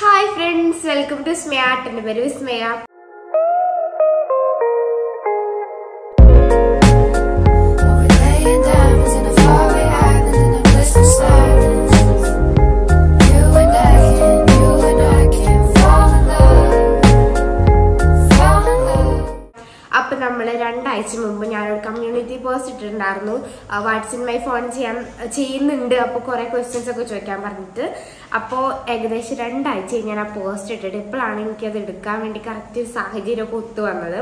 Hi friends welcome to സ്മയാട്ട് എൻ്റെ പേര് വിസ്മയ We're laying diamonds in a faraway island in a blissful silence. You and I can, you and I can fall in love, fall in love. അപ്പം നമ്മൾ രണ്ടാഴ്ച മുമ്പ് ഞാനൊരു community post ഇട്ടിട്ടുണ്ടായിരുന്നു വാട്സ് in my phone ചെയ്യാൻ ചെയ്യുന്നുണ്ട് അപ്പോൾ കുറേ ക്വസ്റ്റ്യൻസ് ഒക്കെ ചോദിക്കാൻ പറഞ്ഞിട്ട് അപ്പോൾ ഏകദേശം രണ്ടാഴ്ച ഞാൻ ആ പോസ്റ്റ് ഇട്ടിട്ട് ഇപ്പോഴാണ് എനിക്കത് എടുക്കാൻ വേണ്ടി കറക്റ്റ് സാഹചര്യമൊക്കെ ഒത്തു വന്നത്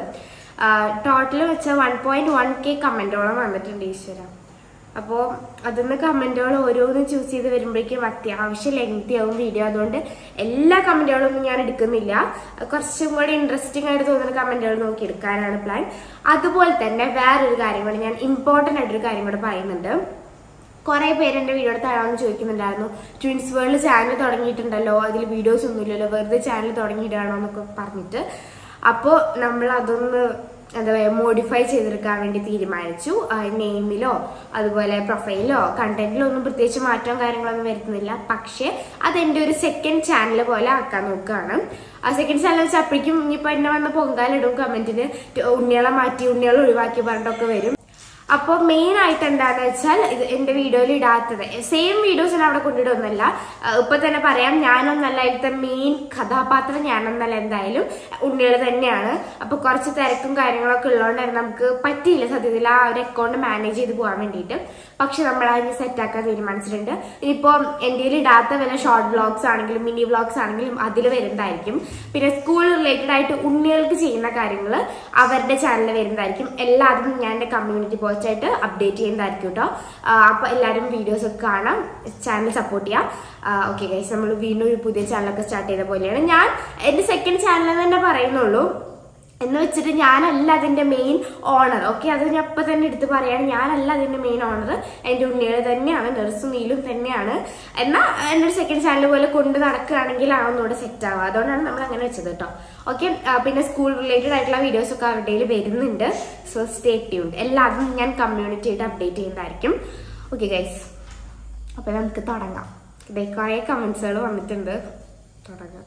ടോട്ടൽ വെച്ചാൽ വൺ പോയിന്റ് വൺ കെ കമൻറ്റോളം വന്നിട്ടുണ്ട് ഈശ്വര അപ്പോൾ അതിന്ന് കമൻറ്റുകൾ ഓരോന്നും ചൂസ് ചെയ്ത് വരുമ്പോഴേക്കും അത്യാവശ്യം ലെങ്തി ആവും വീഡിയോ അതുകൊണ്ട് എല്ലാ കമൻറ്റുകളൊന്നും ഞാൻ എടുക്കുന്നില്ല കുറച്ചും കൂടി ഇൻട്രസ്റ്റിംഗ് ആയിട്ട് തോന്നുന്ന കമൻറ്റുകൾ നോക്കി എടുക്കാനാണ് പ്ലാൻ അതുപോലെ തന്നെ വേറൊരു കാര്യം കൂടി ഞാൻ ഇമ്പോർട്ടൻ്റ് ആയിട്ടൊരു കാര്യം കൂടെ പറയുന്നുണ്ട് കുറെ പേര് എന്റെ വീഡിയോ താഴാന്ന് ചോദിക്കുന്നുണ്ടായിരുന്നു ട്വിൻസ് വേൾഡ് ചാനൽ തുടങ്ങിയിട്ടുണ്ടല്ലോ അതിൽ വീഡിയോസ് ഒന്നുമില്ലല്ലോ വെറുതെ ചാനൽ തുടങ്ങിയിട്ടാണോ എന്നൊക്കെ പറഞ്ഞിട്ട് അപ്പോൾ നമ്മൾ അതൊന്ന് എന്താ പറയുക മോഡിഫൈ ചെയ്തെടുക്കാൻ വേണ്ടി തീരുമാനിച്ചു നെയിമിലോ അതുപോലെ പ്രൊഫൈലോ കണ്ടന്റിലോ ഒന്നും പ്രത്യേകിച്ച് മാറ്റവും കാര്യങ്ങളൊന്നും വരുത്തുന്നില്ല പക്ഷേ അതെന്റെ ഒരു സെക്കൻഡ് ചാനൽ പോലെ ആക്കാൻ നോക്കുകയാണ് ആ സെക്കൻഡ് ചാനൽ വെച്ചാൽ അപ്പോഴേക്കും ഇനിയിപ്പോൾ എന്നെ വന്ന് പൊങ്കാലിടും കമന്റിന് ഉണ്ണികളെ മാറ്റി ഉണ്ണികളെ ഒഴിവാക്കി പറഞ്ഞിട്ടൊക്കെ വരും അപ്പോൾ മെയിൻ ആയിട്ട് എന്താണെന്ന് വെച്ചാൽ ഇത് എൻ്റെ വീഡിയോയിൽ ഇടാത്തത് സെയിം വീഡിയോസ് ഞാൻ അവിടെ കൊണ്ടിടുന്നല്ല ഇപ്പൊ തന്നെ പറയാം ഞാനൊന്നല്ല ഇതിലത്തെ മെയിൻ കഥാപാത്രം ഞാനൊന്നല്ല എന്തായാലും ഉണ്ണികൾ തന്നെയാണ് അപ്പൊ കുറച്ച് തിരക്കും കാര്യങ്ങളൊക്കെ ഉള്ളതുകൊണ്ട് നമുക്ക് പറ്റിയില്ല സത്യത്തിൽ ആ ഒരു അക്കൗണ്ട് മാനേജ് ചെയ്ത് പോകാൻ വേണ്ടിയിട്ട് പക്ഷെ നമ്മൾ അതിന് സെറ്റ് ആക്കാൻ തീരുമാനിച്ചിട്ടുണ്ട് ഇനിയിപ്പോൾ എൻ്റെ ഇടാത്ത വല്ല ഷോർട്ട് വ്ളോഗ്സ് ആണെങ്കിലും മിനി വ്ളോഗ്സ് ആണെങ്കിലും അതിൽ വരുന്നതായിരിക്കും പിന്നെ സ്കൂൾ റിലേറ്റഡ് ആയിട്ട് ഉണ്ണികൾക്ക് ചെയ്യുന്ന കാര്യങ്ങൾ അവരുടെ ചാനലിൽ വരുന്നതായിരിക്കും എല്ലാതും ഞാൻ എൻ്റെ കമ്മ്യൂണിറ്റി പോസ്റ്റ് ആയിട്ട് അപ്ഡേറ്റ് ചെയ്യുന്നതായിരിക്കും കേട്ടോ അപ്പോൾ എല്ലാവരും വീഡിയോസ് ഒക്കെ കാണാം ചാനൽ സപ്പോർട്ട് ചെയ്യാം ഓക്കെ ഗൈസ് നമ്മൾ വീണ്ടും ഒരു പുതിയ ചാനലൊക്കെ സ്റ്റാർട്ട് ചെയ്ത പോലെയാണ് ഞാൻ എൻ്റെ സെക്കൻഡ് ചാനൽ തന്നെ പറയുന്നുള്ളൂ എന്ന് വെച്ചിട്ട് ഞാനല്ല അതിന്റെ മെയിൻ ഓണർ ഓക്കെ അത് ഞാൻ ഇപ്പൊ തന്നെ എടുത്ത് പറയാണ് ഞാനല്ല അതിന്റെ മെയിൻ ഓണർ എന്റെ ഉണ്ണികൾ തന്നെയാണ് നഴ്സും നീലും തന്നെയാണ് എന്നാൽ എൻ്റെ ഒരു സെക്കൻഡ് ചാനൽ പോലെ കൊണ്ട് നടക്കുകയാണെങ്കിൽ ആ ഒന്നുകൂടെ സെറ്റ് ആവുക അതുകൊണ്ടാണ് നമ്മൾ അങ്ങനെ വെച്ചത് കേട്ടോ ഓക്കെ പിന്നെ സ്കൂൾ റിലേറ്റഡ് ആയിട്ടുള്ള വീഡിയോസ് ഒക്കെ അവരുടെ വരുന്നുണ്ട് സോ സ്റ്റേ ട്യൂൺ എല്ലാതും ഞാൻ കമ്മ്യൂണിറ്റി ആയിട്ട് അപ്ഡേറ്റ് ചെയ്യുന്നതായിരിക്കും ഓക്കെ ഗൈസ് അപ്പൊ നമുക്ക് തുടങ്ങാം ഇതേ കുറേ കമന്റ്സുകൾ വന്നിട്ടുണ്ട് തുടങ്ങാം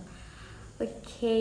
ഓക്കേ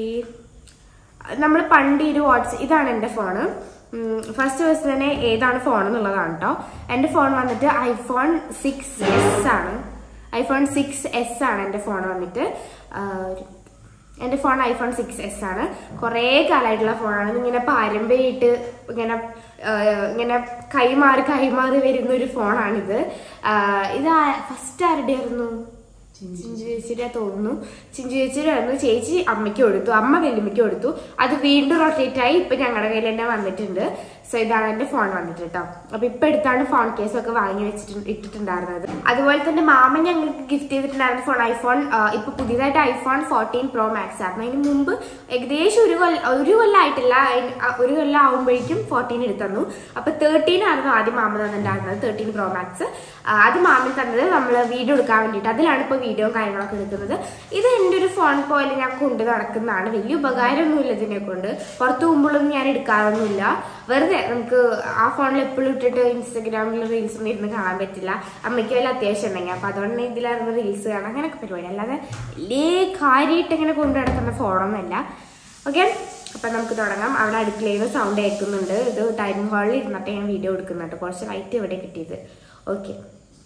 നമ്മൾ പണ്ട് ഈ ഒരു വാട്സ് ഇതാണ് എൻ്റെ ഫോണ് ഫസ്റ്റ് ദിവസം തന്നെ ഏതാണ് ഫോൺ എന്നുള്ളതാണ് കേട്ടോ എൻ്റെ ഫോൺ വന്നിട്ട് ഐഫോൺ സിക്സ് എസ് ആണ് ഐഫോൺ സിക്സ് എസ് ആണ് എൻ്റെ ഫോൺ വന്നിട്ട് ആ, ഒരു- എൻ്റെ ഫോൺ ഐഫോൺ സിക്സ് എസ് ആണ് കുറേ കാലമായിട്ടുള്ള ഫോണാണ് ഇങ്ങനെ പാരമ്പര്യമായിട്ട് ഇങ്ങനെ ആ, ഇങ്ങനെ കൈമാറി കൈമാറി വരുന്ന ഒരു ഫോണാണിത് ആ, ഇത് ഫസ്റ്റ് ആരുടെ ആയിരുന്നു ചിഞ്ചു ചേച്ചിയുടെ തോന്നുന്നു ചിഞ്ചു ചേച്ചിയുടെ ആയിരുന്നു ചേച്ചി അമ്മയ്ക്ക് കൊടുത്തു അമ്മ വെല്ലുമ്മയ്ക്ക് കൊടുത്തു അത് വീണ്ടും റൊട്ടേറ്റ് ആയി ഇപ്പൊ ഞങ്ങളുടെ കയ്യിൽ തന്നെ വന്നിട്ടുണ്ട് സോ ഇതാണ് എന്റെ ഫോൺ വന്നിട്ട് കേട്ടോ അപ്പൊ ഇപ്പൊ എടുത്താണ് ഫോൺ കേസ് ഒക്കെ വാങ്ങി വെച്ചിട്ട് ഇട്ടിട്ടുണ്ടായിരുന്നത് അതുപോലെ തന്നെ മാമൻ ഞങ്ങൾക്ക് ഗിഫ്റ്റ് ചെയ്തിട്ടുണ്ടായിരുന്ന ഫോൺ ഐഫോൺ ആ, ഇപ്പൊ പുതിയതായിട്ട് ഐഫോൺ ഫോർട്ടീൻ പ്രോ മാക്സ് ആയിരുന്നു അതിന് മുമ്പ് ഏകദേശം ഒരു കൊല്ലം ഒരു കൊല്ലമായിട്ടില്ല അതിന് ആ ഒരു കൊല്ലം ആവുമ്പോഴേക്കും ഫോർട്ടീൻ എടുത്തു തന്നു അപ്പൊ തേർട്ടീൻ ആയിരുന്നു ആദ്യം മാമൻ തന്നിട്ടുണ്ടായിരുന്നത് തേർട്ടീൻ പ്രോ മാക്സ് അത് മാമൻ തന്നത് നമ്മൾ വീഡിയോ എടുക്കാൻ വേണ്ടിയിട്ട് അതിലാണ് ഇപ്പോൾ വീഡിയോ കാര്യങ്ങളൊക്കെ എടുക്കുന്നത് ഇത് എൻ്റെ ഒരു ഫോൺ പോലെ ഞാൻ കൊണ്ട് നടക്കുന്നതാണ് വലിയ ഉപകാരമൊന്നുമില്ല ഇതിനെ കൊണ്ട് പുറത്ത് പോകുമ്പോഴൊന്നും ഞാൻ എടുക്കാറൊന്നുമില്ല വെറുതെ നമുക്ക് ആ ഫോണിൽ എപ്പോഴും ഇട്ടിട്ട് ഇൻസ്റ്റാഗ്രാമിൽ റീൽസ് ഒന്നും ഇരുന്ന് കാണാൻ പറ്റില്ല അമ്മയ്ക്ക് വല്ല അത്യാവശ്യം ഉണ്ടെങ്കിൽ അപ്പോൾ അതുകൊണ്ട് ഇതിലായിരുന്നു റീൽസ് കാണാം അങ്ങനെയൊക്കെ പരിപാടി അല്ലാതെ വലിയ കാര്യമായിട്ട് ഇങ്ങനെ കൊണ്ടു നടക്കുന്ന ഫോണൊന്നുമല്ല ഓക്കെ അപ്പം നമുക്ക് തുടങ്ങാം അവിടെ അടുക്കളയിൽ നിന്ന് സൗണ്ട് കേൾക്കുന്നുണ്ട് ഇത് ഡൈനിങ് ഹാളിൽ ഇരുന്നിട്ട് ഞാൻ വീഡിയോ എടുക്കുന്നുണ്ട് കുറച്ച് ലൈറ്റ് ഇവിടെ കിട്ടിയത് okay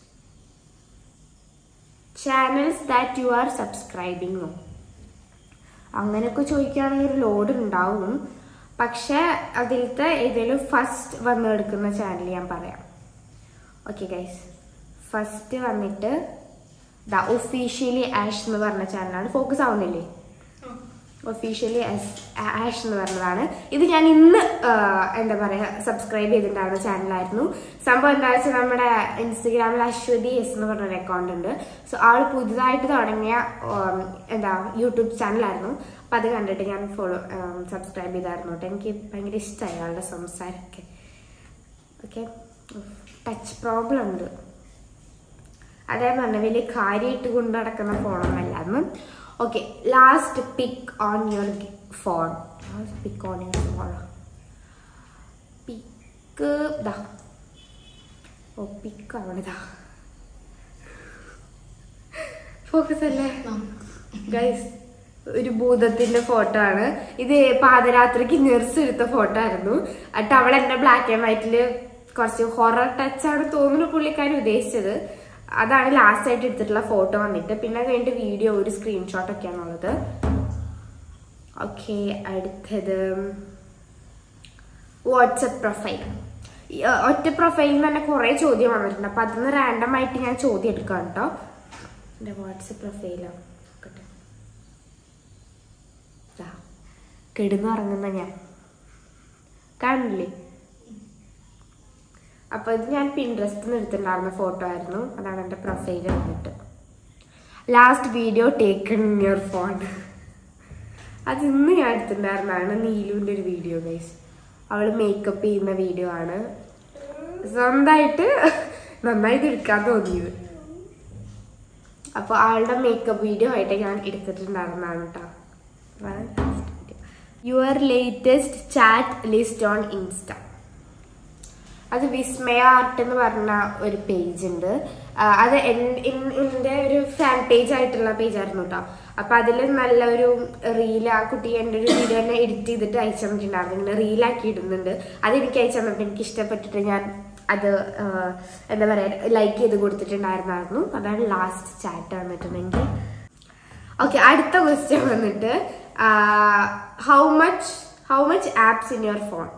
channels that you are സബ്സ്ക്രൈബിങ്ങോ അങ്ങനെയൊക്കെ ചോദിക്കുകയാണെങ്കിൽ ഒരു ലോഡ് ഉണ്ടാവും പക്ഷെ അതിലത്തെ ഏതെങ്കിലും ഫസ്റ്റ് വന്ന് എടുക്കുന്ന ചാനൽ ഞാൻ പറയാം ഓക്കെ ഗൈസ് ഫസ്റ്റ് വന്നിട്ട് ദ ഒഫീഷ്യലി ആഷ് എന്ന് പറഞ്ഞ ചാനലാണ് ഫോക്കസ് ആവുന്നില്ലേ ഒഫീഷ്യലി ആഷ് എന്ന് പറഞ്ഞതാണ് ഇത് ഞാൻ ഇന്ന് ആ, എന്താ പറയാ സബ്സ്ക്രൈബ് ചെയ്തിട്ടുണ്ടായിരുന്ന ചാനലായിരുന്നു സംഭവം എന്താ വെച്ചാൽ നമ്മുടെ ഇൻസ്റ്റഗ്രാമിൽ അശ്വതി എസ് എന്ന് പറഞ്ഞൊരു അക്കൗണ്ട് ഉണ്ട് സോ ആൾ പുതുതായിട്ട് തുടങ്ങിയ ഉം, എന്താ യൂട്യൂബ് ചാനലായിരുന്നു അപ്പം അത് കണ്ടിട്ട് ഞാൻ ഫോളോ സബ്സ്ക്രൈബ് ചെയ്തായിരുന്നു കേട്ടോ എനിക്ക് ഭയങ്കര ഇഷ്ടമായി ആളുടെ സംസാരമൊക്കെ ഓക്കെ ടച്ച് പ്രോബ്ലം ഉണ്ട് അതേ പറഞ്ഞ വലിയ കാര്യമായിട്ട് കൊണ്ട് നടക്കുന്ന ഫോണൊന്നല്ലായിരുന്നു okay last pic on your phone last pic on your phone pic ദാ ഓ പിക്ക് അവിടെ ദാ ഫോക്കസ് അല്ലേ ഗൈസ് ഒരു ഭൂതത്തിന്റെ ഫോട്ടോ ആണ് ഇത് പാതിരാത്രിക്ക് നെർസ് എടുത്ത ഫോട്ടോ ആയിരുന്നു എന്നിട്ട് അവൾ എന്നെ ബ്ലാക്ക് ആൻഡ് വൈറ്റില് കുറച്ച് ഹൊറർ ടച്ച് ആണ് തോന്നുന്നു പുള്ളിക്കാരി ഉദ്ദേശിച്ചത് അതാണ് ലാസ്റ്റ് ആയിട്ട് എടുത്തിട്ടുള്ള ഫോട്ടോ വന്നിട്ട് പിന്നെ അത് കഴിഞ്ഞിട്ട് വീഡിയോ ഒരു സ്ക്രീൻഷോട്ട് ഒക്കെയാണുള്ളത് ഓക്കെ അടുത്തത് വാട്സപ്പ് പ്രൊഫൈൽ ഒറ്റ പ്രൊഫൈലിൽ തന്നെ കുറേ ചോദ്യം വന്നിട്ടുണ്ട് അപ്പൊ അതിന്ന് റാൻഡം ആയിട്ട് ഞാൻ ചോദ്യം എടുക്കാം കേട്ടോ എൻ്റെ വാട്സപ്പ് പ്രൊഫൈലോ നോക്കട്ടെ ദാ, കിടന്നുറങ്ങുന്ന ഞാൻ കാണില്ലേ അപ്പൊ ഇത് ഞാൻ പിൻട്രസ്റ്റിൽ നിന്ന് എടുത്തിട്ടുണ്ടായിരുന്ന ഫോട്ടോ ആയിരുന്നു അതാണ് എൻ്റെ പ്രൊഫൈൽ വന്നിട്ട് last video taken in your phone അത് ഇന്ന് ഞാൻ എടുത്തിട്ടുണ്ടായിരുന്നതാണ് നീലുവിൻ്റെ ഒരു വീഡിയോ ഗൈസ് അവള് മേക്കപ്പ് ചെയ്യുന്ന വീഡിയോ ആണ് സ്വന്തമായിട്ട് നന്നായിട്ട് എടുക്കാൻ തോന്നിയത് അപ്പൊ ആളുടെ മേക്കപ്പ് വീഡിയോ ആയിട്ട് ഞാൻ എടുത്തിട്ടുണ്ടായിരുന്നതാണ് കേട്ടോ your latest chat list on Insta അത് വിസ്മയ ആർട്ട് എന്ന് പറഞ്ഞ ഒരു പേജ് ഉണ്ട് ആ, അത് എൻ- എൻ- എൻ്റെ ഒരു ഫാൻ പേജ് ആയിട്ടുള്ള പേജ് ആയിരുന്നു കേട്ടോ അപ്പൊ അതിൽ നല്ലൊരു റീൽ ആ കുട്ടി എൻ്റെ ഒരു വീഡിയോ തന്നെ എഡിറ്റ് ചെയ്തിട്ട് അയച്ചു തന്നിട്ടുണ്ടായിരുന്നു ഇങ്ങനെ റീലാക്കി ഇടുന്നുണ്ട് അത് എനിക്ക് അയച്ചു തന്നപ്പോൾ എനിക്ക് ഇഷ്ടപ്പെട്ടിട്ട് ഞാൻ അത് ആ, എന്താ പറയാ ലൈക്ക് ചെയ്ത് കൊടുത്തിട്ടുണ്ടായിരുന്നായിരുന്നു അതാണ് ലാസ്റ്റ് ചാറ്റ് വന്നിട്ടുണ്ടെങ്കിൽ ഓക്കെ അടുത്ത ക്വസ്റ്റ്യൻ വന്നിട്ട് how much how much apps in your phone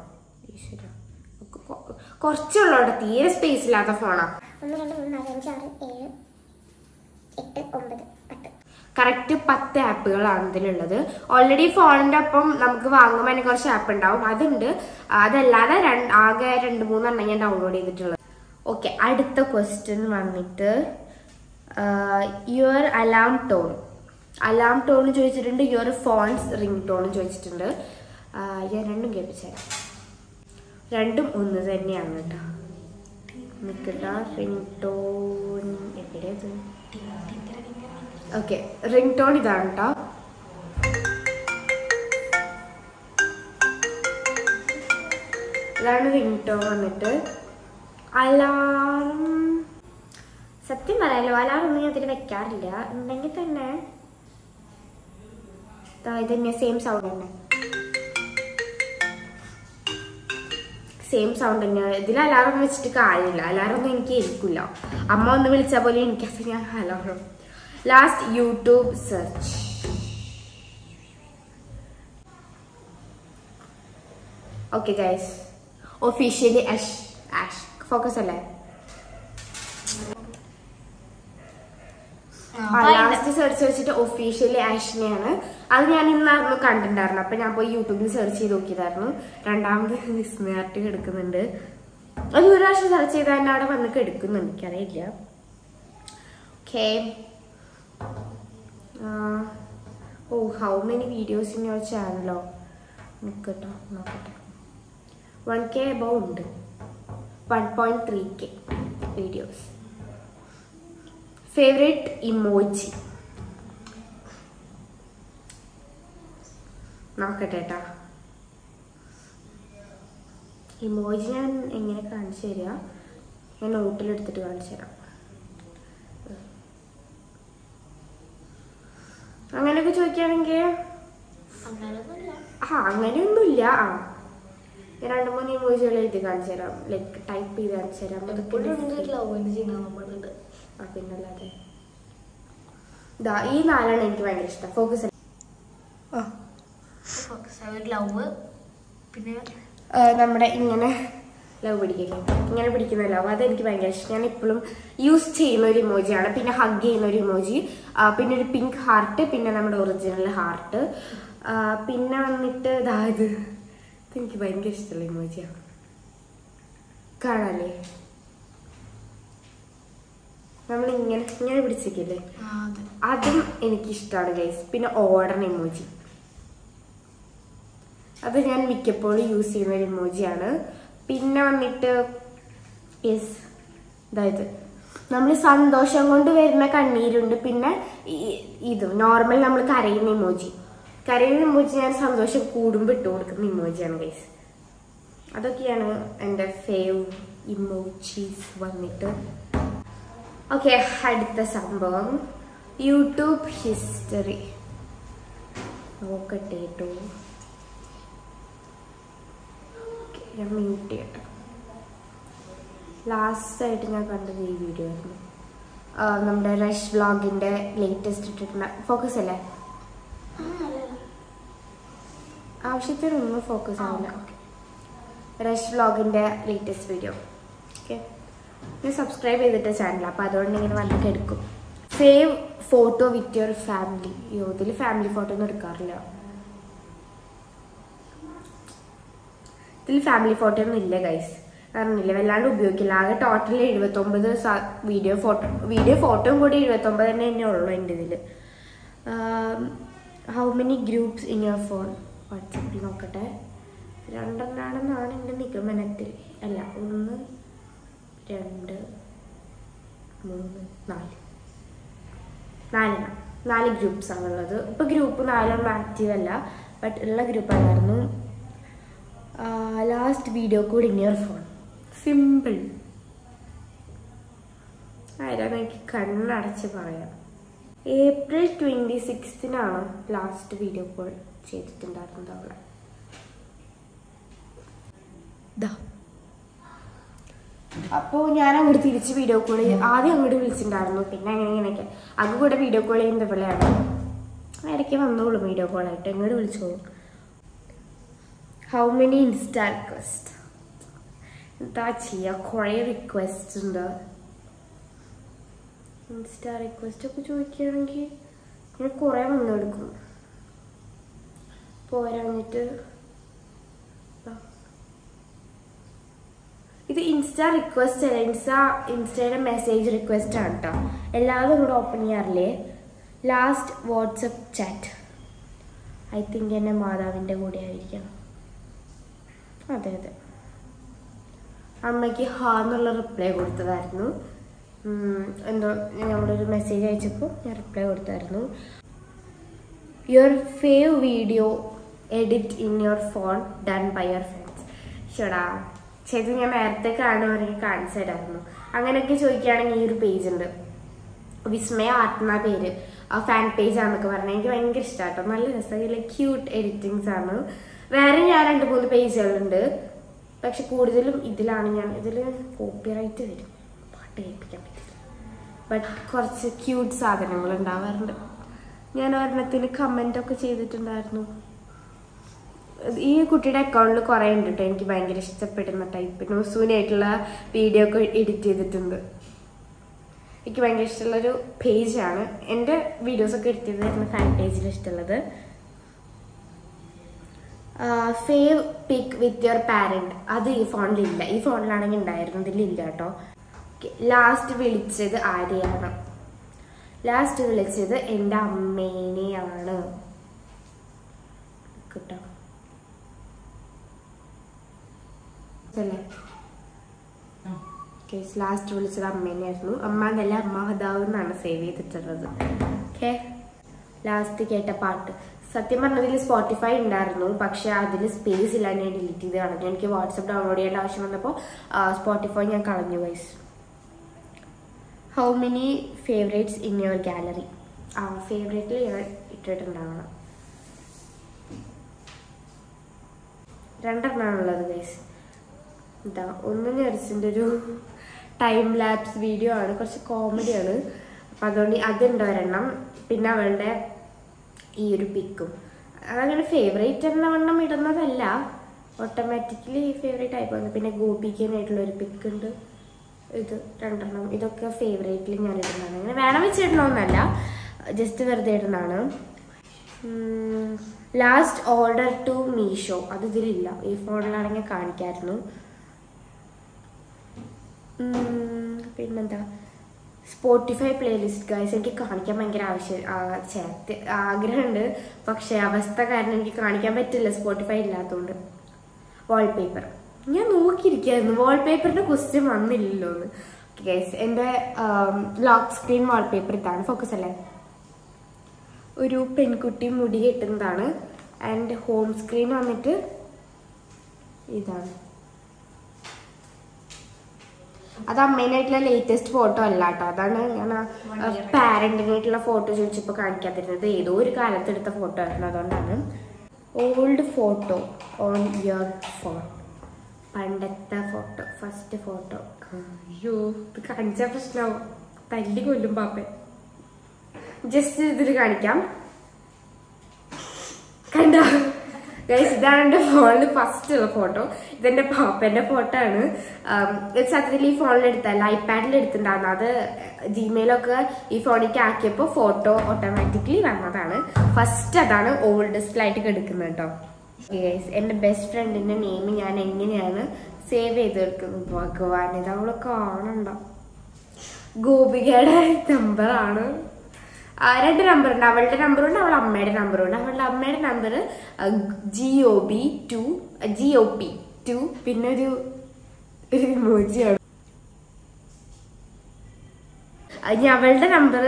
കുറച്ചുള്ളൂ കേട്ടോ തീരെ സ്പേസ് ഇല്ലാത്ത ഫോണാ ഒന്ന് രണ്ട് മൂന്ന് നാല് അഞ്ച് ആറ് ഏഴ് എട്ട് ഒമ്പത് പത്ത് കറക്റ്റ് പത്ത് ആപ്പുകളാണ് ഇതിലുള്ളത് ഓൾറെഡി ഫോണിന്റെ ഒപ്പം നമുക്ക് വാങ്ങുമ്പോൾ അതിന് കുറച്ച് ആപ്പ് ഉണ്ടാവും അതുണ്ട് അതല്ലാതെ രണ്ട് ആകെ രണ്ട് മൂന്നെണ്ണം ഞാൻ ഡൗൺലോഡ് ചെയ്തിട്ടുള്ളത് ഓക്കെ അടുത്ത ക്വസ്റ്റ്യൻ വന്നിട്ട് your alarm tone alarm tone ചോദിച്ചിട്ടുണ്ട് യുവർ ഫോൺസ് റിംഗ് ടോൺ ചോദിച്ചിട്ടുണ്ട് ആ, ഞാൻ രണ്ടും കേൾപ്പിച്ചേരാം രണ്ടും ഒന്ന് തന്നെയാണ് കേട്ടോ നിൽക്കട്ട റിംഗ് ടോൺ എവിടെയത് ഓക്കെ റിംഗ് ടോൺ ഇതാണ് കേട്ടോ ഇതാണ് റിംഗ് ടോൺ വന്നിട്ട് അലാറം സത്യം പറയാലോ അലാറം ഒന്നും ഞാൻ അതിൽ വെക്കാറില്ല ഉണ്ടെങ്കിൽ തന്നെ ദാ ഇത് തന്നെ സെയിം സൗണ്ട് തന്നെ സെയിം സൗണ്ട് തന്നെ ഇതിൽ അലാറം വെച്ചിട്ട് കാര്യമില്ല അലാറം ഒന്നും എനിക്ക് ഇരിക്കില്ല അമ്മ ഒന്ന് വിളിച്ചാൽ പോലും എനിക്കത് ഞാൻ alarm last YouTube search okay guys officially Ash Ash focus അല്ലേ ലാസ്റ്റ് സെർച്ച് വെച്ചിട്ട് ഒഫീഷ്യലി ആഷിനെയാണ് അത് ഞാൻ ഇന്നായിരുന്നു കണ്ടിട്ടുണ്ടായിരുന്നു അപ്പൊ ഞാൻ പോയി യൂട്യൂബിൽ സെർച്ച് ചെയ്ത് നോക്കിയതായിരുന്നു രണ്ടാമത് വിസ്മയാർട്ട് കിടക്കുന്നുണ്ട് അത് ഒരു പ്രാവശ്യം സെർച്ച് ചെയ്താൽ തന്നെ അവിടെ വന്ന് കിടക്കുന്നുണ്ട് എനിക്കറിയില്ല okay oh how many videos in your ചാനലോ നിൽക്കട്ടോ നോക്കട്ടെ വൺ കെ എബോ ഉണ്ട് one point three K videos favourite emoji നോക്കട്ടെ കേട്ടാ ഇമോജി ഞാൻ എങ്ങനെ കാണിച്ചു തരിക ഞാൻ നോട്ടിലെടുത്തിട്ട് കാണിച്ചു തരാം അങ്ങനെയൊക്കെ ചോദിക്കുകയാണെങ്കിൽ അങ്ങനെയൊന്നുമില്ല ആ അങ്ങനെയൊന്നുമില്ല ആ ഞാൻ രണ്ട് മൂന്ന് ഇമോജികൾ എഴുതി കാണിച്ചു തരാം ലൈക്ക് ടൈപ്പ് ചെയ്ത് കാണിച്ചു തരാം അതൊക്കെ different. ലവ് ചെയ്യുന്ന നമ്മളുണ്ട് ആ പിന്നല്ലാതെ ദാ ഈ നാലാണ് എനിക്ക് ഭയങ്കര ഇഷ്ടം ഫോക്കസ് ഒരു ലവ് പിന്നെ നമ്മുടെ ഇങ്ങനെ ലവ് പിടിക്കില്ലേ ഇങ്ങനെ പിടിക്കുന്ന ലവ് അതെനിക്ക് ഭയങ്കര ഇഷ്ടം ഞാൻ ഇപ്പോഴും യൂസ് ചെയ്യുന്ന ഒരു ഇമോജിയാണ് പിന്നെ ഹഗ് ചെയ്യുന്ന ഒരു ഇമോജി പിന്നെ ഒരു പിങ്ക് ഹാർട്ട് പിന്നെ നമ്മുടെ ഒറിജിനൽ ഹാർട്ട് പിന്നെ വന്നിട്ട് ഇതാ ഇത് ഇതെനിക്ക് ഭയങ്കര ഇഷ്ടമുള്ള ഇമോജിയാണ് കാണാല്ലേ നമ്മൾ ഇങ്ങനെ ഇങ്ങനെ പിടിച്ചിരിക്കില്ലേ അതെ അതും എനിക്കിഷ്ടമാണ് ഗൈസ് പിന്നെ ഓടണ ഇമോജി അത് ഞാൻ മിക്കപ്പോഴും യൂസ് ചെയ്യുന്ന ഒരു ഇമോജിയാണ് പിന്നെ വന്നിട്ട് യെസ് അതായത് നമ്മൾ സന്തോഷം കൊണ്ട് വരുന്ന കണ്ണീരുണ്ട് പിന്നെ ഈ- ഇത് നോർമൽ നമ്മൾ കരയുന്ന ഇമോജി കരയുന്ന ഇമോജി ഞാൻ സന്തോഷം കൂടുമ്പോൾ ഇട്ട് കൊടുക്കുന്ന ഇമോജിയാണ് ഗൈസ് അതൊക്കെയാണ് എൻ്റെ ഫേവ് ഇമോജീസ് വന്നിട്ട് ഓക്കെ അടുത്ത സംഭവം യൂട്യൂബ് ഹിസ്റ്ററി നോക്കട്ടെ കേട്ടോ ഓക്കേ, ഞാൻ മ്യൂട്ട് ചെയ്യട്ടെ ലാസ്റ്റ് ആയിട്ട് ഞാൻ കണ്ടത് ഈ വീഡിയോ ആയിരുന്നു ആ, നമ്മുടെ റഷ് വ്ളോഗിൻ്റെ ലേറ്റസ്റ്റ് ഇട്ടിട്ടുള്ള ഫോക്കസ് അല്ലേ ആവശ്യത്തിനൊന്നും ഫോക്കസ് ആവില്ല റഷ് വ്ളോഗിൻ്റെ ലേറ്റസ്റ്റ് വീഡിയോ ഓക്കെ ഞാൻ സബ്സ്ക്രൈബ് ചെയ്തിട്ട് ചാനൽ അപ്പോൾ അതുകൊണ്ട് ഇങ്ങനെ വന്ന് എടുക്കും save photo with your family അയ്യോ ഇതിൽ ഫാമിലി ഫോട്ടോ ഒന്നും എടുക്കാറില്ല ഇതിൽ ഫാമിലി ഫോട്ടോ ഒന്നും ഇല്ല ഗൈസ് കാരണമില്ല വല്ലാണ്ട് ഉപയോഗിക്കില്ല ആകെ ടോട്ടൽ എഴുപത്തൊമ്പത് വീഡിയോ ഫോട്ടോ വീഡിയോ ഫോട്ടോയും കൂടി എഴുപത്തൊമ്പത് തന്നെ തന്നെ ഉള്ളൂ എൻ്റെ ഇതിൽ how many groups in your phone വാട്സപ്പിൽ നോക്കട്ടെ രണ്ടെണ്ണാണെന്നാണ് എൻ്റെ നിഗമനത്തിൽ അല്ല ഒന്ന് രണ്ട് മൂന്ന് നാല് നാലെണ്ണം നാല് ഗ്രൂപ്പ്സ് ആണുള്ളത് ഇപ്പോൾ ഗ്രൂപ്പ് നാലെണ്ണം ആക്റ്റീവ് അല്ല ബട്ട് ഉള്ള ഗ്രൂപ്പ് അല്ലായിരുന്നു ലാസ്റ്റ് വീഡിയോ കൂടി ഇൻ യുവർ ഫോൺ സിമ്പിൾ ആരാന്ന് എനിക്ക് കണ്ണടച്ച് പറയാം ഏപ്രിൽ ട്വൻറ്റി സിക്സ്തിനാണ് ലാസ്റ്റ് വീഡിയോ കോൾ ചെയ്തിട്ടുണ്ടായിരുന്നത് അവളെ ദാ അപ്പോൾ ഞാൻ അങ്ങോട്ട് തിരിച്ച് വീഡിയോ കോൾ ആദ്യം അങ്ങോട്ട് വിളിച്ചിട്ടുണ്ടായിരുന്നു പിന്നെ അങ്ങനെ ഇങ്ങനെയൊക്കെ അത് കൂടെ വീഡിയോ കോൾ ചെയ്യുന്ന പിള്ളയാണ് ഇടയ്ക്ക് വന്നോളൂ വീഡിയോ കോളായിട്ട് എങ്ങോട്ട് വിളിച്ചോളൂ ഹൗ മെനി ഇൻസ്റ്റാ റിക്വസ്റ്റ് എന്താ ചെയ്യുക കുറേ റിക്വസ്റ്റ് ഉണ്ട് ഇൻസ്റ്റാ റിക്വസ്റ്റ് ഒക്കെ ചോദിക്കുകയാണെങ്കിൽ ഇങ്ങനെ കുറേ വന്നെടുക്കും പോരാഞ്ഞിട്ട് ആ. ഇത് ഇൻസ്റ്റാ റിക്വസ്റ്റ് അല്ല ഇൻസ്റ്റാ ഇൻസ്റ്റയുടെ മെസ്സേജ് റിക്വസ്റ്റ് ആണ് കേട്ടോ എല്ലാവരും ഇവിടെ ഓപ്പൺ ചെയ്യാറില്ലേ last WhatsApp chat I think എൻ്റെ മാതാവിൻ്റെ കൂടെ ആയിരിക്കണം അതെ അതെ അമ്മയ്ക്ക് ഹാ എന്നുള്ള റിപ്ലൈ കൊടുത്തതായിരുന്നു ഉം, എന്തോ ഞങ്ങളൊരു മെസ്സേജ് അയച്ചപ്പോൾ ഞാൻ റിപ്ലൈ കൊടുത്തായിരുന്നു your fave video edit in your phone done by your friends ഷടാ ചെയ്ത് ഞാൻ നേരത്തെ കാണുവാണെങ്കിൽ കാണിച്ചു തരായിരുന്നു അങ്ങനെയൊക്കെ ചോദിക്കുകയാണെങ്കിൽ ഈ ഒരു പേജ് ഉണ്ട് വിസ്മയ ആർട്ട് എന്ന പേര് ആ ഫാൻ പേജ് ആണെന്നൊക്കെ പറഞ്ഞാൽ എനിക്ക് ഭയങ്കര ഇഷ്ടമാട്ടോ നല്ല രസമാണ് ക്യൂട്ട് എഡിറ്റിങ്സ് ആണ് വേറെ ഞാൻ രണ്ട് മൂന്ന് പേജുകളുണ്ട് പക്ഷെ കൂടുതലും ഇതിലാണ് ഞാൻ ഇതിൽ കോപ്പിറൈറ്റ് വരും പാട്ട് കേൾപ്പിക്കാൻ പറ്റില്ല ബട്ട് കുറച്ച് ക്യൂട്ട് സാധനങ്ങൾ ഉണ്ടാവാറുണ്ട് ഞാൻ ഒരെണ്ണത്തിന് കമൻ്റ് ഒക്കെ ചെയ്തിട്ടുണ്ടായിരുന്നു ഈ കുട്ടിയുടെ അക്കൗണ്ടിൽ കുറേ ഉണ്ട് കേട്ടോ എനിക്ക് ഭയങ്കര ഇഷ്ടപ്പെടുന്ന ടൈപ്പ് ന്യൂസൂനായിട്ടുള്ള വീഡിയോ ഒക്കെ എഡിറ്റ് ചെയ്തിട്ടുണ്ട് എനിക്ക് ഭയങ്കര ഇഷ്ടമുള്ളൊരു പേജാണ് എൻ്റെ വീഡിയോസൊക്കെ എഡിറ്റ് ചെയ്തിരുന്ന ഫാൻ പേജിൽ ഇഷ്ടമുള്ളത് fave pic with your parent അത് ഈ ഫോണിലില്ല ഈ ഫോണിലാണെങ്കിൽ ഉണ്ടായിരുന്നു ഇതിലില്ല കേട്ടോ ലാസ്റ്റ് വിളിച്ചത് ആരെയാണ് ലാസ്റ്റ് വിളിച്ചത് എൻ്റെ അമ്മേനെയാണ് കേട്ടോ അല്ലേ കേസ് ലാസ്റ്റ് വിളിച്ചത് അമ്മേനെയായിരുന്നു അമ്മ എന്നല്ല അമ്മാഹദാവ് എന്നാണ് സേവ് ചെയ്തിട്ടുള്ളത് ഓക്കെ ലാസ്റ്റ് കേട്ട പാട്ട് സത്യം പറഞ്ഞതിൽ സ്പോട്ടിഫൈ ഉണ്ടായിരുന്നു പക്ഷെ അതിൽ സ്പേസ് ഇല്ലാണ്ട് ഞാൻ ഡിലീറ്റ് ചെയ്ത് കളഞ്ഞു എനിക്ക് വാട്സപ്പ് ഡൗൺലോഡ് ചെയ്യേണ്ട ആവശ്യം വന്നപ്പോൾ സ്പോട്ടിഫൈ ഞാൻ കളഞ്ഞു വൈസ് how many favourites in your gallery ആ ഫേവറേറ്റിൽ ഞാൻ ഇട്ടിട്ടുണ്ടാവണം രണ്ടെണ്ണമാണുള്ളത് ഗൈസ് എന്താ ഒന്ന് നഴ്സിൻ്റെ ഒരു ടൈം ലാപ്സ് വീഡിയോ ആണ് കുറച്ച് കോമഡിയാണ് അപ്പം അതുകൊണ്ട് അതുണ്ട് ഒരെണ്ണം പിന്നെ അവളുടെ ഈ ഒരു പിക്കും അതങ്ങനെ ഫേവറേറ്റ് എന്ന വണ്ണം ഇടുന്നതല്ല ഓട്ടോമാറ്റിക്കലി ഫേവറേറ്റ് ആയി പോകുന്നത് പിന്നെ ഗോപിക്കാനായിട്ടുള്ള ഒരു പിക്ക് ഉണ്ട് ഇത് രണ്ടെണ്ണം ഇതൊക്കെ ഫേവറേറ്റിൽ ഞാൻ ഇടുന്നതാണ് അങ്ങനെ വേണം വെച്ച് ഇടണമെന്നല്ല ജസ്റ്റ് വെറുതെ ഇടുന്നതാണ് ലാസ്റ്റ് ഓർഡർ ടു മീഷോ അത് ഇതിലില്ല ഈ ഫോണിലാണെങ്കിൽ കാണിക്കായിരുന്നു ഉം, പിന്നെന്താ സ്പോട്ടിഫൈ പ്ലേലിസ്റ്റ് ഗൈസ് എനിക്ക് കാണിക്കാൻ ഭയങ്കര ആവശ്യം ആ, ചേർത്ത് ആഗ്രഹമുണ്ട് പക്ഷേ അവസ്ഥ കാരണം എനിക്ക് കാണിക്കാൻ പറ്റില്ല സ്പോട്ടിഫൈ ഇല്ലാത്തതുകൊണ്ട് വാൾപേപ്പർ ഞാൻ നോക്കിയിരിക്കുകയായിരുന്നു വാൾപേപ്പറിന്റെ ക്വസ്റ്റ്യൻ വന്നില്ലല്ലോ എന്ന് ഗൈസ് എൻ്റെ ലോക്ക് സ്ക്രീൻ വാൾപേപ്പർ ഇതാണ് ഫോക്കസ് അല്ലേ ഒരു പെൺകുട്ടി മുടി കെട്ടുന്നതാണ് ആൻഡ് ഹോം സ്ക്രീൻ വന്നിട്ട് ഇതാണ് അത് അമ്മേനായിട്ടുള്ള ലേറ്റസ്റ്റ് ഫോട്ടോ അല്ല കേട്ടോ അതാണ് ഞാൻ പാരന്റിനായിട്ടുള്ള ഫോട്ടോ ചോദിച്ചപ്പോൾ കാണിക്കാതിരുന്നത് ഏതോ ഒരു കാലത്ത് എടുത്ത ഫോട്ടോ ആയിരുന്നു അതുകൊണ്ടാണ് old photo on your phone പണ്ടത്തെ ഫോട്ടോ ഫസ്റ്റ് ഫോട്ടോ അയ്യോ ഇത് കാണിച്ച പ്രശ്നമാവും തല്ലി കൊല്ലും പാപ്പൻ ജസ്റ്റ് ഇതിൽ കാണിക്കാം കണ്ടോ ഗൈസ് ഇതാണ് എൻ്റെ ഫോണിൽ ഫസ്റ്റ് ഉള്ള ഫോട്ടോ ഇതെന്റെ പാപ്പന്റെ ഫോട്ടോ ആണ് ഉം, ഇത് സത്യത്തിൽ ഈ ഫോണിൽ എടുത്തല്ല ഐപാഡിൽ എടുത്തിട്ടുണ്ടായിരുന്നു അത് ജിമെയിലൊക്കെ ഈ ഫോണിലേക്ക് ആക്കിയപ്പോൾ ഫോട്ടോ ഓട്ടോമാറ്റിക്കലി വന്നതാണ് ഫസ്റ്റ് അതാണ് ഓൾഡസ്റ്റിലായിട്ട് എടുക്കുന്നത് കേട്ടോ ഗൈസ് എൻ്റെ ബെസ്റ്റ് ഫ്രണ്ടിന്റെ നെയിം ഞാൻ എങ്ങനെയാണ് സേവ് ചെയ്ത് വെക്കുന്നത് ഭഗവാൻ ഇത് അവള് കാണണ്ട ഗോപികയുടെ നമ്പറാണ് ആ, രണ്ട് നമ്പർ ഉണ്ട് അവളുടെ നമ്പറും ഉണ്ട് അവളുടെ അമ്മയുടെ നമ്പറും ഉണ്ട് അവളുടെ അമ്മയുടെ number G O B two G O P two പിന്നെ ഒരു ഒരു ഇമോജിയാണ് ഇനി അവളുടെ നമ്പർ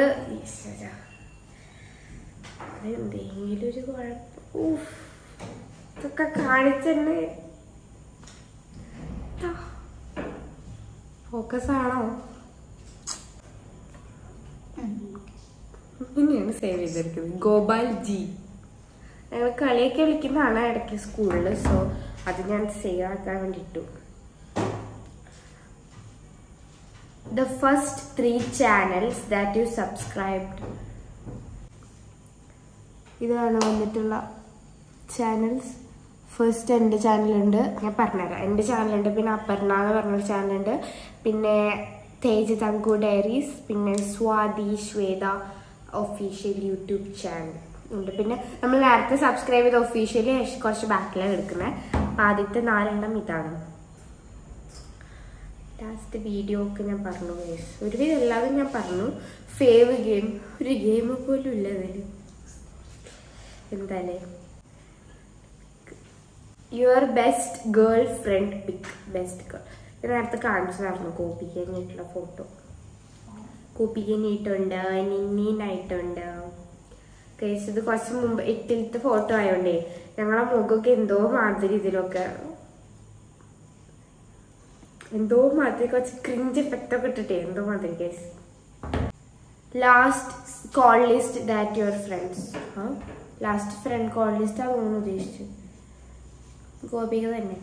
എന്തെങ്കിലും ഒരു കുഴപ്പം ഊഫ്. ഇതൊക്കെ കാണിച്ചെന്നെ ഫോക്കസ് ആണോ ഇങ്ങനെയാണ് സേവ് ചെയ്തിരിക്കുന്നത് ഗോപാൽ ജി ഞങ്ങൾ കളിയൊക്കെ വിളിക്കുന്നതാണ് ഇടയ്ക്ക് സ്കൂളിൽ സോ അത് ഞാൻ സേവ് ആക്കാൻ വേണ്ടിയിട്ടു the first three channels that you subscribed ഇതാണ് വന്നിട്ടുള്ള ചാനൽസ് ഫസ്റ്റ് എൻ്റെ ചാനലുണ്ട് ഞാൻ പറഞ്ഞുതരാം എൻ്റെ ചാനലുണ്ട് പിന്നെ അപർണ എന്ന് പറഞ്ഞൊരു ചാനലുണ്ട് പിന്നെ തേജ് തങ്കു ഡയറീസ് പിന്നെ Swathi Shweta official YouTube channel ഉണ്ട് പിന്നെ നമ്മൾ നേരത്തെ സബ്സ്ക്രൈബ് ചെയ്ത ഒഫീഷ്യലി കുറച്ച് ബാക്കിലാണ് എടുക്കുന്നത് അപ്പം ആദ്യത്തെ നാലെണ്ണം ഇതാണ് ലാസ്റ്റ് വീഡിയോ ഒക്കെ ഞാൻ പറഞ്ഞു guys. ഒരുവിധം എല്ലാതും ഞാൻ പറഞ്ഞു ഫേവ് ഗെയിം ഒരു ഗെയിം പോലും ഇല്ല അതിൽ എന്തായാലേ your best girlfriend pic best girl ഇത് നേരത്തെ കാണിച്ചതായിരുന്നു കോപ്പിക്കാനായിട്ടുള്ള ഫോട്ടോ കോപ്പിക്കാനായിട്ടുണ്ട് നിന്നീനായിട്ടുണ്ട് കേസ് ഇത് കുറച്ച് മുമ്പ് എട്ടിലത്തെ ഫോട്ടോ ആയോണ്ടേ ഞങ്ങളെ മുഖമൊക്കെ എന്തോ മാതിരി ഇതിലൊക്കെ എന്തോ മാതിരി കുറച്ച് ക്രിഞ്ച് എഫക്റ്റ് ഒക്കെ ഇട്ടിട്ടേ എന്തോ മാതിരി case last call list that your friends last friend call list ആണ് ഉദ്ദേശിച്ചു ഗോപിക തന്നെ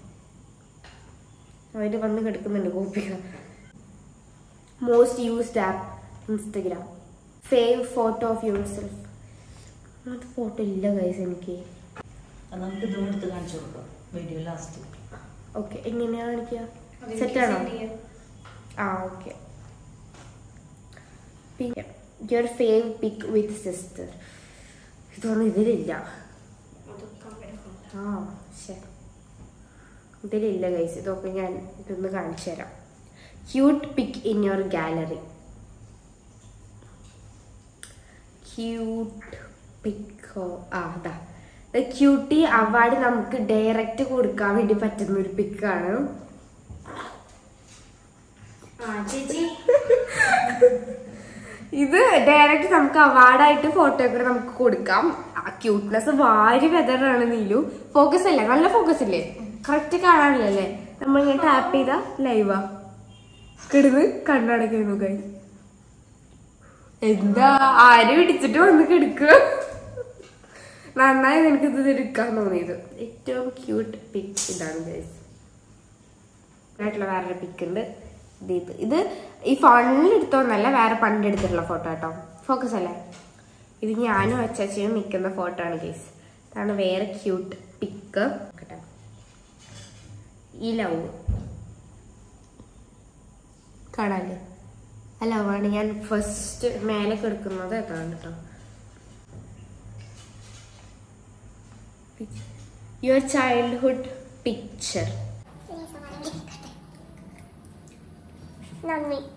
അവര് വന്ന് കിടക്കുന്നുണ്ട് Gopika most used app Instagram fave photo of yourself അങ്ങനത്തെ ഫോട്ടോ ഇല്ല ഗൈസ് എനിക്ക് അത് നമുക്ക് ഇതും എടുത്ത് കാണിച്ചു കൊടുക്കാം വീഡിയോ ലാസ്റ്റ് ഓക്കെ എങ്ങനെയാ കാണിക്കുക സെറ്റ് ആണോ ആ ഓക്കെ പിന്നെ your fave pic with sister ഇതൊന്നും ഇതിലില്ല ആ ശരി ഇതിലില്ല ഗൈസ് ഇതൊക്കെ ഞാൻ ഇതൊന്ന് കാണിച്ചു തരാം cute pic in your gallery cute പിക്കോ ആ അതാ ക്യൂട്ടി അവാർഡ് നമുക്ക് ഡയറക്റ്റ് കൊടുക്കാൻ വേണ്ടി പറ്റുന്ന ഒരു പിക്കാണ് ഇത് ഡയറക്റ്റ് നമുക്ക് അവാർഡായിട്ട് ഫോട്ടോ ഒക്കെ നമുക്ക് കൊടുക്കാം ക്യൂട്ട്നെസ് വാരി വെതറാണ് നീലു ഫോക്കസ് അല്ലേ നല്ല ഫോക്കസ് ഇല്ലേ കറക്റ്റ് കാണാനില്ലല്ലേ നമ്മൾ ഇങ്ങനെ ടാപ്പ് ചെയ്ത ലൈവാ കിടന്ന് കണ്ണടക്കുന്നു കൈ എന്താ ആര് പിടിച്ചിട്ട് വന്ന് കിടക്കുക നന്നായി എനിക്ക് ഇത് എടുക്കാൻ തോന്നിയത് ഏറ്റവും ക്യൂട്ട് പിക്ക് ഇതാണ് ഗൈസ് ആയിട്ടുള്ള വേറൊരു പിക്ക് ഉണ്ട് ഇത് ഇത് ഇത് ഈ ഫോണിൽ എടുത്തോന്നല്ല വേറെ പണ്ട് എടുത്തിട്ടുള്ള ഫോട്ടോ കേട്ടോ ഫോക്കസ് അല്ലേ ഇത് ഞാനും അച്ചാച്ചിയും നിൽക്കുന്ന ഫോട്ടോ ആണ് ഗൈസ് ഇതാണ് വേറെ ക്യൂട്ട് പിക്ക് കേട്ടോ ഈ ലവ് കാണാല്ലേ ആ ലവാണ് ഞാൻ ഫസ്റ്റ് മേലെ കിടക്കുന്നത് അതാണ് കേട്ടോ യുവർ ചൈൽഡ്ഹുഡ് പിക്ചർ നന്ദി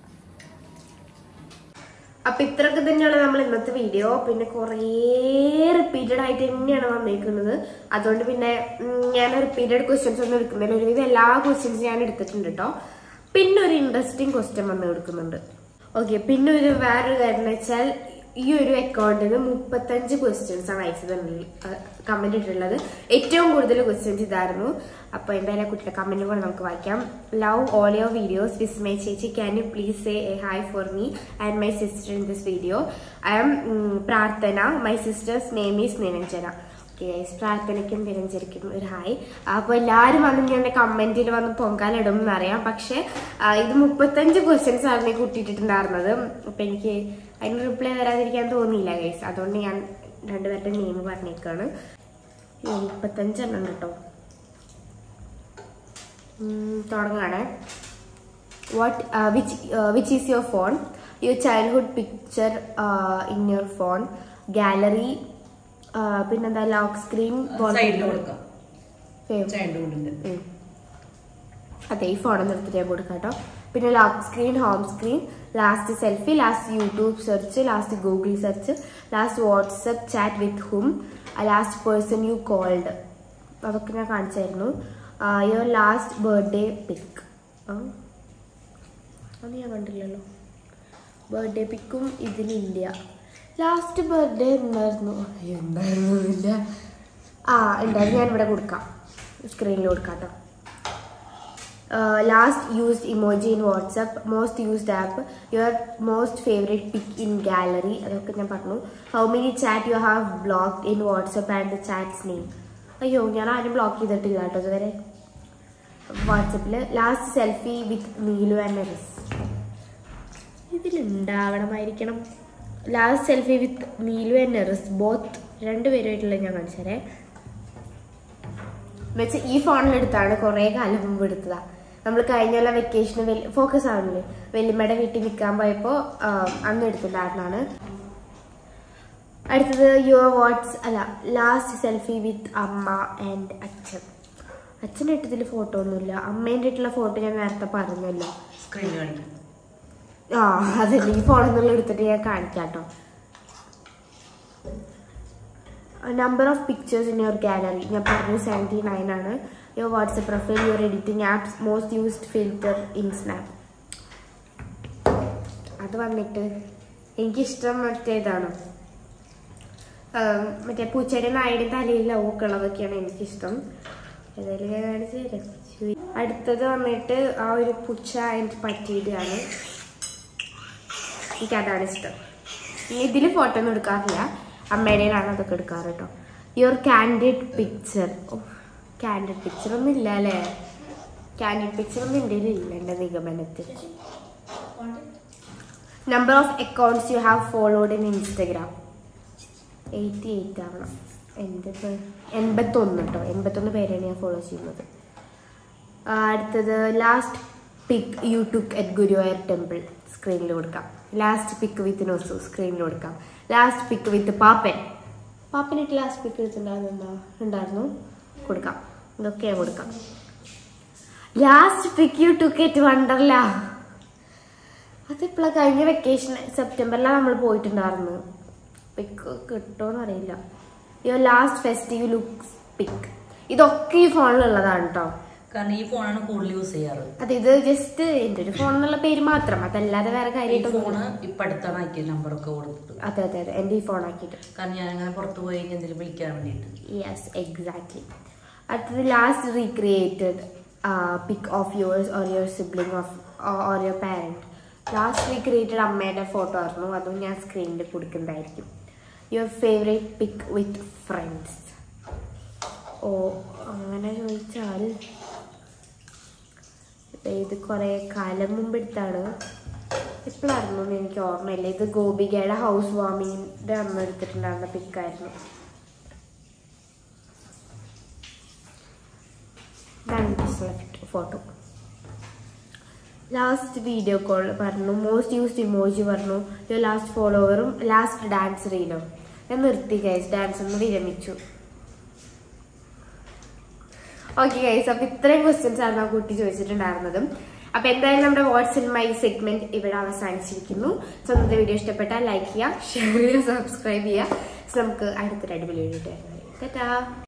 അപ്പൊ ഇത്രയൊക്കെ തന്നെയാണ് നമ്മൾ ഇന്നത്തെ വീഡിയോ പിന്നെ കുറേ റിപ്പീറ്റഡ് ആയിട്ട് തന്നെയാണ് വന്നേക്കുന്നത് അതുകൊണ്ട് പിന്നെ ഉം, ഞാൻ റിപ്പീറ്റഡ് ക്വസ്റ്റ്യൻസ് ഒന്നും എടുക്കുന്നില്ല ഒരുവിധം എല്ലാ ക്വസ്റ്റ്യൻസ് ഞാൻ എടുത്തിട്ടുണ്ട് കേട്ടോ പിന്നെ ഒരു ഇൻട്രസ്റ്റിംഗ് ക്വസ്റ്റ്യൻ വന്ന് എടുക്കുന്നുണ്ട് ഓക്കെ പിന്നെ ഒരു വേറൊരു കാര്യം എന്ന് വെച്ചാൽ ഈ ഒരു അക്കൗണ്ടിൽ മുപ്പത്തഞ്ച് ക്വസ്റ്റ്യൻസ് ആണ് അയച്ചത് കമന്റ് ഇട്ടിട്ടുള്ളത് ഏറ്റവും കൂടുതൽ ക്വസ്റ്റ്യൻസ് ഇതായിരുന്നു അപ്പൊ എന്തായാലും കുട്ടിയുടെ കമന്റ് കൂടെ നമുക്ക് വായിക്കാം love all your videos Vismaya ചേച്ചി can you please say a hi for me and my sister in this video I am Prarthana my sister's name is Niranjana okay പ്രാർത്ഥനയ്ക്കും നിരഞ്ജനയ്ക്കും ഒരു ഹായ് അപ്പോൾ എല്ലാവരും വന്ന് ഞാൻ കമന്റിൽ വന്ന് പൊങ്കാലിടും എന്നറിയാം പക്ഷെ ആ, ഇത് മുപ്പത്തഞ്ച് ക്വസ്റ്റ്യൻസ് ആണ് ഈ കുട്ടിയിട്ടുണ്ടായിരുന്നത് അപ്പൊ എനിക്ക് അതിന് റിപ്ലൈ വരാതിരിക്കാൻ തോന്നിയില്ല ഗൈസ് അതുകൊണ്ട് ഞാൻ രണ്ടുപേരുടെ നെയിം പറഞ്ഞേക്കാണ് ഇത് മുപ്പത്തഞ്ചെണ്ണം കേട്ടോ ഉം, തുടങ്ങാണേ what uh, which uh, which is your phone your childhood picture uh, in your phone gallery uh, പിന്നെന്താ ലോക്ക് സ്ക്രീൻ സൈഡിൽ കൊടുക്കാം ചൈൽഡ്ഹുഡിന്റെ അതെ ഈ ഫോൺ നിർത്തിട്ട് ഞാൻ കൊടുക്കാം കേട്ടോ പിന്നെ lock screen home screen last selfie last YouTube search last Google search last WhatsApp chat with hmm last person you called അതൊക്കെ ഞാൻ കാണിച്ചായിരുന്നു യുവർ ലാസ്റ്റ് ബർത്ത്ഡേ പിക്ക് അത് ഞാൻ കണ്ടില്ലല്ലോ ബർത്ത്ഡേ പിക്കും ഇതിലില്ല ലാസ്റ്റ് ബർത്ത്ഡേ എന്തായിരുന്നു അയ്യോ, എന്തായിരുന്നു ഇല്ല ആ ഉണ്ടായിരുന്നു ഞാൻ ഇവിടെ കൊടുക്കാം സ്ക്രീനിൽ കൊടുക്കാം കേട്ടോ last used emoji in WhatsApp most used app your most favourite pic in gallery അതൊക്കെ ഞാൻ പറഞ്ഞു how many chat you have block in WhatsApp and chats name അയ്യോ ഞാൻ ആരും ബ്ലോക്ക് ചെയ്തിട്ടില്ല കേട്ടോ ഇതുവരെ വാട്സപ്പിൽ last selfie with Neelu and Neris ഇതിലുണ്ടാവണമായിരിക്കണം last selfie with Neelu and Neris both രണ്ടുപേരുമായിട്ടുള്ള ഞാൻ കാണിച്ചേരേ എന്നുവെച്ചാൽ ഈ ഫോണിലെടുത്താണ് കുറേ കാലം മുമ്പ് എടുത്തതാ നമ്മൾ കഴിഞ്ഞുള്ള വെക്കേഷന് ഫോക്കസ് ആവുന്നില്ലേ വെല്ലിമ്മയുടെ വീട്ടിൽ നിൽക്കാൻ പോയപ്പോൾ അന്ന് എടുത്തിട്ടുണ്ടായിരുന്നാണ് അടുത്തത് യുവർ വാട്സ് അല്ല ലാസ്റ്റ് സെൽഫി വിത്ത് അമ്മ ആൻഡ് അച്ഛൻ അച്ഛൻ്റെ ഇട്ടതിൽ ഫോട്ടോ ഒന്നുമില്ല അമ്മേൻ്റെ ഇട്ടുള്ള ഫോട്ടോ ഞാൻ നേരത്തെ പറഞ്ഞല്ലോ സ്ക്രീനിൽ കാണിക്കാം ആ അതല്ല ഈ ഫോണിൽ നിന്നുള്ള എടുത്തിട്ട് ഞാൻ കാണിക്കാം കേട്ടോ number of pictures in your gallery ഞാൻ പറഞ്ഞു സെവൻറ്റി നയൻ ആണ് your WhatsApp profile your editing apps most used filter in Snap അത് വന്നിട്ട് എനിക്കിഷ്ടം മറ്റേതാണ് ആം, മറ്റേ പൂച്ചയുടെ നായുടെ തലയിൽ ലവൊക്കെ ഉള്ളതൊക്കെയാണ് എനിക്കിഷ്ടം ഏതായാലും ഞാൻ കാണിച്ചു തരാം ശരി. അടുത്തത് വന്നിട്ട് ആ ഒരു പുച്ച എനിക്ക് പറ്റിയതാണ് എനിക്കതാണ് ഇഷ്ടം ഇതിൽ ഫോട്ടോ ഒന്നും എടുക്കാറില്ല അമ്മയുടെയിലാണ് അതൊക്കെ എടുക്കാറ് കേട്ടോ your candid picture oh candid picture ഒന്നും ഇല്ല അല്ലേ കാൻഡിഡ് പിക്ചർ ഒന്നും എൻ്റെ ഇല്ല എൻ്റെ നിഗമനത്തിൽ number of accounts you have followed in Instagram eighty eight ആവണം എൻ്റെ എൺപത്തൊന്ന് കേട്ടോ എൺപത്തൊന്ന് പേരാണ് ഞാൻ ഫോളോ ചെയ്യുന്നത് ആ, അടുത്തത് last pic you took at Guruvayur temple സ്ക്രീനിൽ കൊടുക്കാം ലാസ്റ്റ് പിക്ക് വിത്ത് നോസു സ്ക്രീനിൽ കൊടുക്കാം ലാസ്റ്റ് പിക്ക് വിത്ത് പാപ്പൻ പാപ്പനായിട്ട് ലാസ്റ്റ് പിക്ക് എടുത്തിട്ടുണ്ടായിരുന്നു ഉണ്ടായിരുന്നു കൊടുക്കാം ഇതൊക്കെ കൊടുക്കാം last pic you took at Wonderla അതിപ്പോഴാണ് കഴിഞ്ഞ വെക്കേഷൻ സെപ്റ്റംബറിലാണ് നമ്മൾ പോയിട്ടുണ്ടായിരുന്നു പിക്ക് കിട്ടുമോന്ന് അറിയില്ല your last festive look pic ഇതൊക്കെ ഈ ഫോണിലുള്ളതാണ് കേട്ടോ കാരണം ഈ ഫോണാണ് കൂടുതൽ യൂസ് ചെയ്യാറ് അത് ഇത് ജസ്റ്റ് എൻ്റെ ഒരു ഫോൺ എന്നുള്ള പേര് മാത്രം അതല്ലാതെ വേറെ ഈ കാര്യമായിട്ടൊന്നും ഫോണ് ഇപ്പൊ അടുത്താണ് അയക്കിയ നമ്പറൊക്കെ കൊടുത്തിട്ട് അതെ അതെ അതെ എൻ്റെ ഈ ഫോൺ ആക്കിയിട്ട് കാരണം ഞാൻ അങ്ങനെ പുറത്ത് പോയി കഴിഞ്ഞാൽ എന്തെങ്കിലും വിളിക്കാൻ വേണ്ടിയിട്ട് യെസ് എക്സാക്ട്ലി അടുത്തത് last recreated pic of yours or your sibling of or your parent last recreated അമ്മയുടെ ഫോട്ടോ ആയിരുന്നു അതും ഞാൻ സ്ക്രീനിൽ കൊടുക്കുന്നതായിരിക്കും your favourite pic with friends oh അങ്ങനെ ചോദിച്ചാൽ ഇത് കുറേ കാലം മുമ്പ് എടുത്താണ് എപ്പോഴായിരുന്നു എന്ന് എനിക്ക് ഓർമ്മയില്ല ഇത് ഗോപികയുടെ ഹൗസ് വാമിങ്ങിൻ്റെ അന്ന് എടുത്തിട്ടുണ്ടായിരുന്ന പിക്കായിരുന്നു ഇതാണ് എനിക്കിഷ്ടമുള്ള ഫോട്ടോ ലാസ്റ്റ് വീഡിയോ കോൾ പറഞ്ഞു മോസ്റ്റ് യൂസ്ഡ് ഇമോജി പറഞ്ഞു ലാസ്റ്റ് ഫോളോവറും ലാസ്റ്റ് ഡാൻസ് റീലും ഞാൻ നിർത്തി ഗൈസ് ഡാൻസ് ഒന്ന് വിരമിച്ചു ഓക്കെ ഗൈസ് അപ്പൊ ഇത്രയും ക്വസ്റ്റ്യൻസ് ആണ് ആ കുട്ടി ചോദിച്ചിട്ടുണ്ടായിരുന്നതും അപ്പൊ എന്തായാലും നമ്മുടെ വാട്സ്ആപ്പ് മൈ സെഗ്മെന്റ് ഇവിടെ അവസാനിച്ചിരിക്കുന്നു സോ ഇന്നത്തെ വീഡിയോ ഇഷ്ടപ്പെട്ടാൽ ലൈക്ക് ചെയ്യുക ഷെയർ ചെയ്യുക സബ്സ്ക്രൈബ് ചെയ്യുക So നമുക്ക് അടുത്തൊരു അടിപൊളി വീഡിയോ ടാറ്റാ